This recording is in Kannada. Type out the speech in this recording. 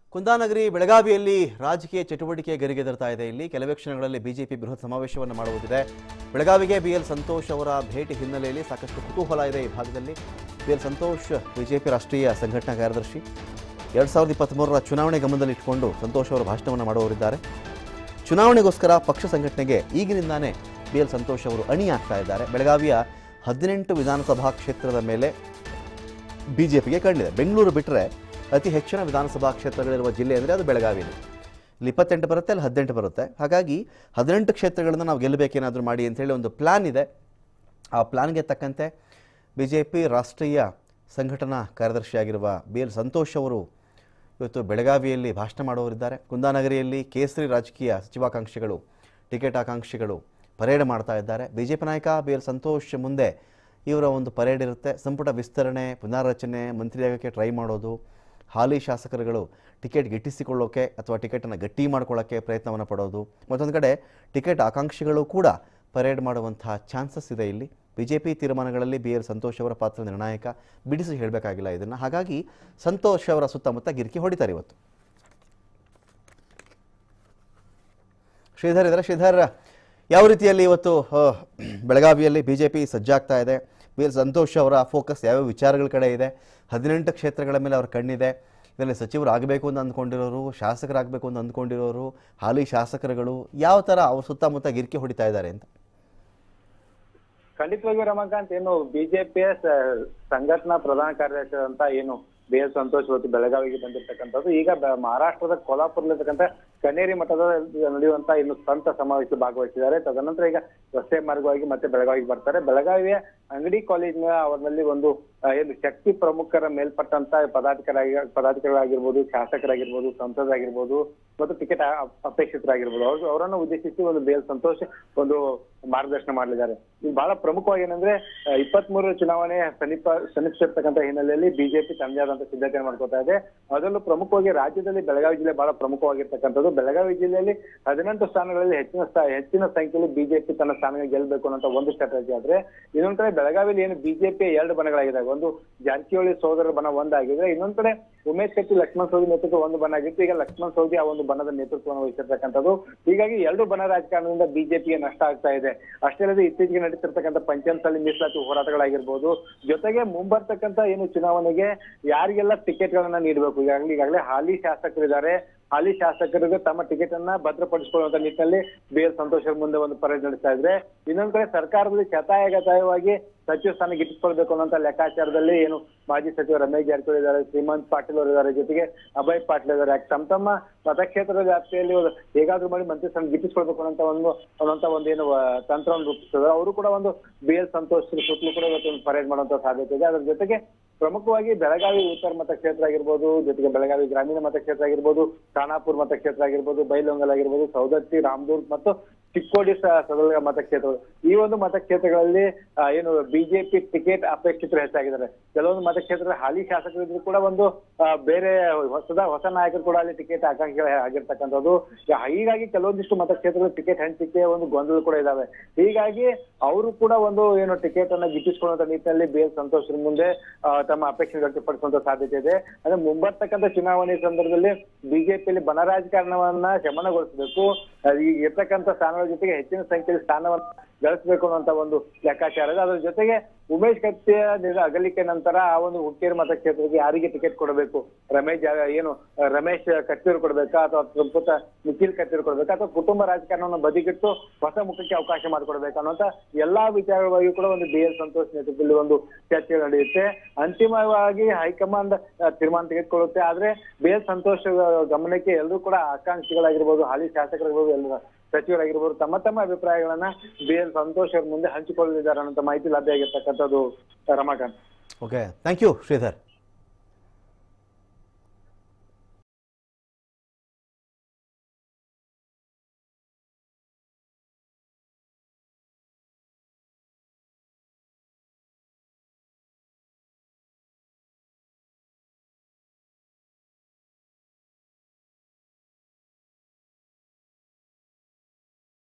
ಕುಂದಾನಗರಿ ಬೆಳಗಾವಿಯಲ್ಲಿ ರಾಜಕೀಯ ಚಟುವಟಿಕೆ ಗರಿಗೆದರ್ತಾ ಇದೆ ಇಲ್ಲಿ ಕೆಲವೇ ಕ್ಷಣಗಳಲ್ಲಿ ಬಿಜೆಪಿ ಬೃಹತ್ ಸಮಾವೇಶವನ್ನು ಮಾಡುವುದಿದೆ ಬೆಳಗಾವಿಗೆ ಬಿ ಎಲ್ ಸಂತೋಷ್ ಅವರ ಭೇಟಿ ಹಿನ್ನೆಲೆಯಲ್ಲಿ ಸಾಕಷ್ಟು ಕುತೂಹಲ ಇದೆ ಈ ಭಾಗದಲ್ಲಿ ಬಿ ಎಲ್ ಸಂತೋಷ್ ಬಿಜೆಪಿ ರಾಷ್ಟ್ರೀಯ ಸಂಘಟನಾ ಕಾರ್ಯದರ್ಶಿ ಎರಡು ಸಾವಿರದ ಇಪ್ಪತ್ತ್ಮೂರರ ಚುನಾವಣೆ ಗಮನದಲ್ಲಿಟ್ಟುಕೊಂಡು ಸಂತೋಷ್ ಅವರು ಭಾಷಣವನ್ನು ಮಾಡುವವರಿದ್ದಾರೆ ಚುನಾವಣೆಗೋಸ್ಕರ ಪಕ್ಷ ಸಂಘಟನೆಗೆ ಈಗಿನಿಂದಾನೇ ಬಿ ಎಲ್ ಸಂತೋಷ್ ಅವರು ಅಣಿ ಆಗ್ತಾ ಇದ್ದಾರೆ ಬೆಳಗಾವಿಯ ಹದಿನೆಂಟು ವಿಧಾನಸಭಾ ಕ್ಷೇತ್ರದ ಮೇಲೆ ಬಿಜೆಪಿಗೆ ಕಂಡಿದೆ ಬೆಂಗಳೂರು ಬಿಟ್ಟರೆ ಅತಿ ಹೆಚ್ಚಿನ ವಿಧಾನಸಭಾ ಕ್ಷೇತ್ರಗಳಿರುವ ಜಿಲ್ಲೆ ಅಂದರೆ ಅದು ಬೆಳಗಾವಿನೇ ಇಲ್ಲಿ ಇಪ್ಪತ್ತೆಂಟು ಬರುತ್ತೆ ಅಲ್ಲಿ ಹದಿನೆಂಟು ಬರುತ್ತೆ ಹಾಗಾಗಿ ಹದಿನೆಂಟು ಕ್ಷೇತ್ರಗಳನ್ನು ನಾವು ಗೆಲ್ಲಬೇಕೇನಾದರೂ ಮಾಡಿ ಅಂತೇಳಿ ಒಂದು ಪ್ಲ್ಯಾನ್ ಇದೆ ಆ ಪ್ಲ್ಯಾನ್ಗೆ ತಕ್ಕಂತೆ ಬಿ ಜೆ ಪಿ ರಾಷ್ಟ್ರೀಯ ಸಂಘಟನಾ ಕಾರ್ಯದರ್ಶಿಯಾಗಿರುವ ಬಿ ಎಲ್ ಸಂತೋಷ್ ಅವರು ಇವತ್ತು ಬೆಳಗಾವಿಯಲ್ಲಿ ಭಾಷಣ ಮಾಡುವವರಿದ್ದಾರೆ ಕುಂದಾನಗರಿಯಲ್ಲಿ ಕೇಸರಿ ರಾಜಕೀಯ ಸಚಿವಾಕಾಂಕ್ಷಿಗಳು ಟಿಕೆಟ್ ಆಕಾಂಕ್ಷಿಗಳು ಪರೇಡ್ ಮಾಡ್ತಾ ಇದ್ದಾರೆ ಬಿ ಜೆ ಪಿ ನಾಯಕ ಬಿ ಎಲ್ ಸಂತೋಷ್ ಮುಂದೆ ಇವರ ಒಂದು ಪರೇಡ್ ಇರುತ್ತೆ ಸಂಪುಟ ವಿಸ್ತರಣೆ ಪುನರ್ರಚನೆ ಮಂತ್ರಿಯಾಗಕ್ಕೆ ಟ್ರೈ ಮಾಡೋದು ಹಾಲಿ ಶಾಸಕರುಗಳು ಟಿಕೆಟ್ ಗಿಟ್ಟಿಸಿಕೊಳ್ಳೋಕೆ ಅಥವಾ ಟಿಕೆಟನ್ನು ಗಟ್ಟಿ ಮಾಡ್ಕೊಳ್ಳೋಕ್ಕೆ ಪ್ರಯತ್ನವನ್ನು ಪಡೋದು ಮತ್ತೊಂದು ಕಡೆ ಟಿಕೆಟ್ ಆಕಾಂಕ್ಷಿಗಳು ಕೂಡ ಪರೇಡ್ ಮಾಡುವಂತಹ ಚಾನ್ಸಸ್ ಇದೆ ಇಲ್ಲಿ ಬಿ ಜೆ ಪಿ ತೀರ್ಮಾನಗಳಲ್ಲಿ ಬಿ ಎಲ್ ಸಂತೋಷ್ ಅವರ ಪಾತ್ರ ನಿರ್ಣಾಯಕ ಬಿಡಿಸಿ ಹೇಳಬೇಕಾಗಿಲ್ಲ ಇದನ್ನು ಹಾಗಾಗಿ ಸಂತೋಷ್ ಅವರ ಸುತ್ತಮುತ್ತ ಗಿರಿಕಿ ಹೊಡಿತಾರೆ ಇವತ್ತು ಶ್ರೀಧರ್ ಇದ್ದಾರೆ ಶ್ರೀಧರ್ ಯಾವ ರೀತಿಯಲ್ಲಿ ಇವತ್ತು ಆ, ಬೆಳಗಾವಿಯಲ್ಲಿ ಬಿ ಜೆ ಪಿ ಸಜ್ಜಾಗ್ತಾ ಇದೆ ಬಿ ಎಲ್ ಸಂತೋಷ್ ಅವರ ಫೋಕಸ್ ಯಾವ್ಯಾವ ವಿಚಾರಗಳ ಕಡೆ ಇದೆ ಹದಿನೆಂಟು ಕ್ಷೇತ್ರಗಳ ಮೇಲೆ ಅವ್ರ ಕಣ್ಣಿದೆ ಇದರಲ್ಲಿ ಸಚಿವರು ಆಗಬೇಕು ಅಂತ ಅಂದ್ಕೊಂಡಿರೋರು ಶಾಸಕರಾಗಬೇಕು ಅಂತ ಅಂದ್ಕೊಂಡಿರೋರು ಹಾಲಿ ಶಾಸಕರುಗಳು ಯಾವ ಥರ ಅವ್ರ ಸುತ್ತಮುತ್ತ ಗಿರಿಕಿ ಹೊಡಿತಾ ಇದ್ದಾರೆ ಅಂತ ಖಂಡಿತವಾಗಿಯೂ ರಮಾಕಾಂತ್ ಏನು ಬಿಜೆಪಿಯ ಸಂಘಟನಾ ಪ್ರಧಾನ ಕಾರ್ಯದರ್ಶಿ ಅಂತ ಏನು ಬಿ ಎಸ್ ಸಂತೋಷ್ ಇವತ್ತು ಬೆಳಗಾವಿಗೆ ಬಂದಿರ್ತಕ್ಕಂಥದ್ದು ಈಗ ಬ- ಮಹಾರಾಷ್ಟ್ರದ ಕೊಲ್ಹಾಪುರದಲ್ಲಿರ್ತಕ್ಕಂಥ ಕನೇರಿ ಮಠದ ನಡೆಯುವಂತ ಇನ್ನು ಸಂತ ಸಮಾವೇಶ ಭಾಗವಹಿಸಿದ್ದಾರೆ ತದನಂತರ ಈಗ ರಸ್ತೆ ಮಾರ್ಗವಾಗಿ ಮತ್ತೆ ಬೆಳಗಾವಿಗೆ ಬರ್ತಾರೆ ಬೆಳಗಾವಿಯ ಅಂಗಡಿ ಕಾಲೇಜಿನ ಅವರಲ್ಲಿ ಒಂದು ಆ, ಏನು ಶಕ್ತಿ ಪ್ರಮುಖರ ಮೇಲ್ಪಟ್ಟಂತ ಪದಾಧಿಕಾರಿ ಪದಾಧಿಕಾರಿಗಳಾಗಿರ್ಬೋದು ಶಾಸಕರಾಗಿರ್ಬೋದು ಸಂಸದರಾಗಿರ್ಬೋದು ಮತ್ತು ಟಿಕೆಟ್ ಅಪೇಕ್ಷಿತರಾಗಿರ್ಬೋದು ಅವ್ರು ಅವರನ್ನು ಉದ್ದೇಶಿಸಿ ಒಂದು ಬೇಲ್ ಸಂತೋಷ್ ಒಂದು ಮಾರ್ಗದರ್ಶನ ಮಾಡಲಿದ್ದಾರೆ ಇದು ಬಹಳ ಪ್ರಮುಖವಾಗಿ ಏನಂದ್ರೆ ಇಪ್ಪತ್ತ್ ಮೂರರ ಚುನಾವಣೆ ಸಮೀಪ ಸಮೀಪಿಸಿರ್ತಕ್ಕಂಥ ಹಿನ್ನೆಲೆಯಲ್ಲಿ ಬಿಜೆಪಿ ತನ್ನದೇ ಆದಂತ ಸಿದ್ಧತೆ ಮಾಡ್ಕೋತಾ ಇದೆ ಅದರಲ್ಲೂ ಪ್ರಮುಖವಾಗಿ ರಾಜ್ಯದಲ್ಲಿ ಬೆಳಗಾವಿ ಜಿಲ್ಲೆ ಬಹಳ ಪ್ರಮುಖವಾಗಿರ್ತಕ್ಕಂಥದ್ದು ಬೆಳಗಾವಿ ಜಿಲ್ಲೆಯಲ್ಲಿ ಹದಿನೆಂಟು ಸ್ಥಾನಗಳಲ್ಲಿ ಹೆಚ್ಚಿನ ಸ್ಥಾ- ಹೆಚ್ಚಿನ ಸಂಖ್ಯೆಯಲ್ಲಿ ಬಿಜೆಪಿ ತನ್ನ ಸ್ಥಾನ ಗೆಲ್ಲಬೇಕು ಅನ್ನೋ ಒಂದು ಸ್ಟ್ರಾಟಜಿ ಆದ್ರೆ ಇನ್ನೊಂದ್ ಕಡೆ ಬೆಳಗಾವಿಯಲ್ಲಿ ಏನು ಬಿಜೆಪಿ ಎರಡು ಬಣಗಳಾಗಿದ್ದಾವೆ ಒಂದು ಜಾರಕಿಹೊಳಿ ಸೋದರರ ಬಣ ಒಂದಾಗಿದೆ ಇನ್ನೊಂದ್ ಕಡೆ ಉಮೇಶ್ ಕತ್ತಿ ಲಕ್ಷ್ಮಣ ಸವದಿ ನೇತೃತ್ವ ಒಂದು ಬಣ ಆಗಿತ್ತು ಈಗ ಲಕ್ಷ್ಮಣ ಸವದಿ ಆ ಒಂದು ಬಣದ ನೇತೃತ್ವವನ್ನು ವಹಿಸಿರ್ತಕ್ಕಂಥದ್ದು ಹೀಗಾಗಿ ಎರಡು ಬಣ ರಾಜಕಾರಣದಿಂದ ಬಿಜೆಪಿಗೆ ನಷ್ಟ ಆಗ್ತಾ ಇದೆ ಅಷ್ಟೇ ಅಲ್ಲದೆ ಇತ್ತೀಚೆಗೆ ನಡೀತಿರ್ತಕ್ಕಂಥ ಪಂಚಾಯತ್ ಮೀಸಲಾತಿ ಹೋರಾಟಗಳಾಗಿರ್ಬೋದು ಜೊತೆಗೆ ಮುಂಬರ್ತಕ್ಕಂಥ ಏನು ಚುನಾವಣೆಗೆ ಯಾರಿಗೆಲ್ಲ ಟಿಕೆಟ್ ಗಳನ್ನ ನೀಡಬೇಕು ಈಗಾಗಲೇ ಈಗಾಗಲೇ ಹಾಲಿ ಶಾಸಕರಿದ್ದಾರೆ ಹಾಲಿ ಶಾಸಕರಿಗೆ ತಮ್ಮ ಟಿಕೆಟ್ ಅನ್ನ ಭದ್ರಪಡಿಸಿಕೊಳ್ಳುವಂತ ನಿಟ್ಟಿನಲ್ಲಿ ಬಿ ಎಲ್ ಸಂತೋಷ್ ಅವ್ರ ಮುಂದೆ ಒಂದು ಪರೇಡ್ ನಡೆಸ್ತಾ ಇದ್ರೆ ಇನ್ನೊಂದ್ ಕಡೆ ಸರ್ಕಾರದಲ್ಲಿ ಶತಾಯಗತಾಯವಾಗಿ ಸಚಿವ ಸ್ಥಾನ ಗಿಟ್ಟಿಸ್ಕೊಳ್ಬೇಕು ಅನ್ನೋಂತ ಲೆಕ್ಕಾಚಾರದಲ್ಲಿ ಏನು ಮಾಜಿ ಸಚಿವ ರಮೇಶ್ ಜಾರಕಿಹೊಳಿ ಇದ್ದಾರೆ ಶ್ರೀಮಂತ್ ಪಾಟೀಲ್ ಅವರು ಇದ್ದಾರೆ ಜೊತೆಗೆ ಅಭಯ್ ಪಾಟೀಲ್ ಇದ್ದಾರೆ ಯಾಕೆ ತಮ್ಮ ತಮ್ಮ ಮತಕ್ಷೇತ್ರದ ವ್ಯಾಪ್ತಿಯಲ್ಲಿ ಒಂದು ಹೇಗಾದ್ರೂ ಮಾಡಿ ಮಂತ್ರಿ ಸ್ಥಾನ ಗಿಟ್ಟಿಸ್ಕೊಳ್ಬೇಕು ಅನ್ನೋಂತ ಒಂದು ಅನ್ನೋಂತ ಒಂದು ಏನು ಆ, ತಂತ್ರವನ್ನು ರೂಪಿಸಿದ್ದಾರೆ ಅವರು ಕೂಡ ಒಂದು ಬಿ ಎಲ್ ಸಂತೋಷ್ ಸುತ್ತಲೂ ಕೂಡ ಇವತ್ತು ಒಂದು ಪರೇಡ್ ಮಾಡುವಂತ ಸಾಧ್ಯತೆ ಇದೆ ಅದ್ರ ಜೊತೆಗೆ ಪ್ರಮುಖವಾಗಿ ಬೆಳಗಾವಿ ಉತ್ತರ ಮತಕ್ಷೇತ್ರ ಆಗಿರ್ಬೋದು ಜೊತೆಗೆ ಬೆಳಗಾವಿ ಗ್ರಾಮೀಣ ಮತಕ್ಷೇತ್ರ ಆಗಿರ್ಬೋದು ಖಾನಾಪುರ ಮತಕ್ಷೇತ್ರ ಆಗಿರ್ಬೋದು ಬೈಲೊಂಗಲ್ ಆಗಿರ್ಬೋದು ಸೌದತ್ತಿ ರಾಮದುರ್ಗ್ ಮತ್ತು ಚಿಕ್ಕೋಡಿ ಸ- ಸದಲಗ ಮತಕ್ಷೇತ್ರಗಳು ಈ ಒಂದು ಮತಕ್ಷೇತ್ರಗಳಲ್ಲಿ ಆ, ಏನು ಬಿಜೆಪಿ ಟಿಕೆಟ್ ಅಪೇಕ್ಷಿತರು ಹೆಚ್ಚಾಗಿದ್ದಾರೆ ಕೆಲವೊಂದು ಮತಕ್ಷೇತ್ರದ ಹಾಲಿ ಶಾಸಕರಿದ್ರು ಕೂಡ ಒಂದು ಆ, ಬೇರೆ ಹೊಸದ ಹೊಸ ನಾಯಕರು ಕೂಡ ಅಲ್ಲಿ ಟಿಕೆಟ್ ಆಕಾಂಕ್ಷಿಗಳು ಆಗಿರ್ತಕ್ಕಂಥದ್ದು ಹೀಗಾಗಿ ಕೆಲವೊಂದಿಷ್ಟು ಮತಕ್ಷೇತ್ರಗಳು ಟಿಕೆಟ್ ಹಂಚಿಕೆ ಒಂದು ಗೊಂದಲ ಕೂಡ ಇದಾವೆ ಹೀಗಾಗಿ ಅವರು ಕೂಡ ಒಂದು ಏನು ಟಿಕೆಟ್ ಅನ್ನ ಗಿಟ್ಟಿಸಿಕೊಳ್ಳುವಂತ ನಿಟ್ಟಿನಲ್ಲಿ ಬಿ ಎಲ್ ಸಂತೋಷ್ ಮುಂದೆ ಆ, ತಮ್ಮ ಅಪೇಕ್ಷೆ ವ್ಯಕ್ತಪಡಿಸುವಂತ ಸಾಧ್ಯತೆ ಇದೆ ಅಂದ್ರೆ ಮುಂಬರ್ತಕ್ಕಂಥ ಚುನಾವಣೆ ಸಂದರ್ಭದಲ್ಲಿ ಬಿಜೆಪಿಯಲ್ಲಿ ಬಣ ರಾಜಕಾರಣವನ್ನ ಶಮನಗೊಳಿಸಬೇಕು ಈಗ ಇರ್ತಕ್ಕಂಥ ಸ್ಥಾನಗಳ ಜೊತೆಗೆ ಹೆಚ್ಚಿನ ಸಂಖ್ಯೆಯಲ್ಲಿ ಸ್ಥಾನವನ್ನ ಗಳಿಸಬೇಕು ಅನ್ನುವಂತ ಒಂದು ಲೆಕ್ಕಾಚಾರ ಇದೆ ಅದ್ರ ಜೊತೆಗೆ ಉಮೇಶ್ ಕತ್ತಿಯ ನಿಧ- ಅಗಲಿಕೆ ನಂತರ ಆ ಒಂದು ಹುಕ್ಕೇರಿ ಮತಕ್ಷೇತ್ರಕ್ಕೆ ಯಾರಿಗೆ ಟಿಕೆಟ್ ಕೊಡಬೇಕು ರಮೇಶ್ ಜಾ- ಏನು ಆ, ರಮೇಶ್ ಕತ್ತಿಯವರು ಕೊಡ್ಬೇಕಾ ಅಥವಾ ಸಂಪುಟ ನಿಖಿಲ್ ಕತ್ತಿಯವರು ಕೊಡ್ಬೇಕಾ ಅಥವಾ ಕುಟುಂಬ ರಾಜಕಾರಣವನ್ನು ಬದಿಗಿಟ್ಟು ಹೊಸ ಮುಖಕ್ಕೆ ಅವಕಾಶ ಮಾಡಿಕೊಡ್ಬೇಕು ಅನ್ನೋಂತ ಎಲ್ಲಾ ವಿಚಾರವಾಗಿಯೂ ಕೂಡ ಒಂದು ಬಿ ಎಲ್ ಸಂತೋಷ್ ನೇತೃತ್ವದಲ್ಲಿ ಒಂದು ಚರ್ಚೆ ನಡೆಯುತ್ತೆ ಅಂತಿಮವಾಗಿ ಹೈಕಮಾಂಡ್ ಆ, ತೀರ್ಮಾನ ತೆಗೆದುಕೊಳ್ಳುತ್ತೆ ಆದ್ರೆ ಬಿ ಎಲ್ ಸಂತೋಷ್ ಗಮನಕ್ಕೆ ಎಲ್ಲರೂ ಕೂಡ ಆಕಾಂಕ್ಷಿಗಳಾಗಿರ್ಬೋದು ಹಾಲಿ ಶಾಸಕರಾಗಿರ್ಬೋದು ಎಲ್ಲ ಸಚಿವರಾಗಿರ್ಬೋದು ತಮ್ಮ ತಮ್ಮ ಅಭಿಪ್ರಾಯಗಳನ್ನ ಬಿ ಎಲ್ ಸಂತೋಷ್ ಅವ್ರ ಮುಂದೆ ಹಂಚಿಕೊಳ್ಳಲಿದ್ದಾರೆ ಅನ್ನೋ ಮಾಹಿತಿ ಲಭ್ಯ ಆಗಿರ್ತಕ್ಕಂಥದ್ದು Ramakant okay thank you Sridhar